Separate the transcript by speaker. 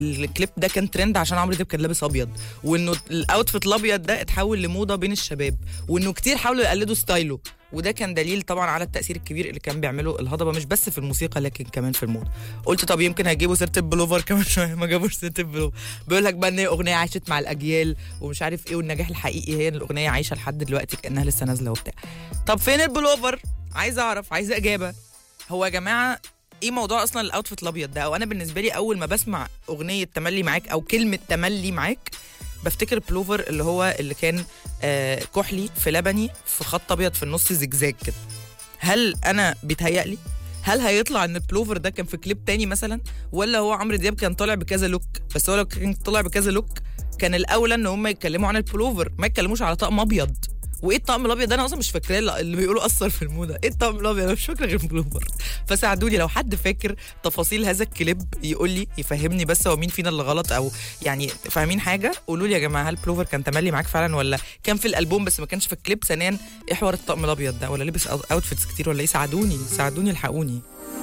Speaker 1: الكليب ده كان ترند عشان عمرو دياب كان لابس ابيض وانه الاوتفيت الابيض ده اتحول لموضه بين الشباب وانه كتير حاولوا يقلدوا ستايله وده كان دليل طبعا على التاثير الكبير اللي كان بيعمله الهضبه مش بس في الموسيقى لكن كمان في الموضه قلت طب يمكن هيجيبوا سيره البلوفر كمان شويه ما جابوش سيره البلوفر بيقول لك بقى ان هي اغنيه عاشت مع الاجيال ومش عارف ايه والنجاح الحقيقي هي ان الاغنيه عايشه لحد دلوقتي كانها لسه نازله وبتاع طب فين البلوفر عايز اعرف عايز اجابه هو يا جماعه ايه موضوع اصلا الاوتفيت الابيض ده او انا بالنسبه لي اول ما بسمع اغنيه تملي معاك او كلمه تملي معاك بفتكر بلوفر اللي هو اللي كان آه كحلي في لبني في خط ابيض في النص زجزاج كده هل انا بيتهيألي هل هيطلع ان البلوفر ده كان في كليب تاني مثلا ولا هو عمرو دياب كان طالع بكذا لوك بس هو لو كان طالع بكذا لوك كان الاولى ان هم يتكلموا عن البلوفر ما يتكلموش على طقم ابيض وايه الطقم الابيض ده انا اصلا مش فاكراه اللي بيقولوا اثر في الموضه ايه الطقم الابيض انا مش فاكره غير بلوفر فساعدوني لو حد فاكر تفاصيل هذا الكليب يقول لي يفهمني بس هو مين فينا اللي غلط او يعني فاهمين حاجه قولوا لي يا جماعه هل بلوفر كان تملي معاك فعلا ولا كان في الالبوم بس ما كانش في الكليب ثانيا ايه حوار الطقم الابيض ده ولا لبس اوتفيتس كتير ولا ايه ساعدوني ساعدوني الحقوني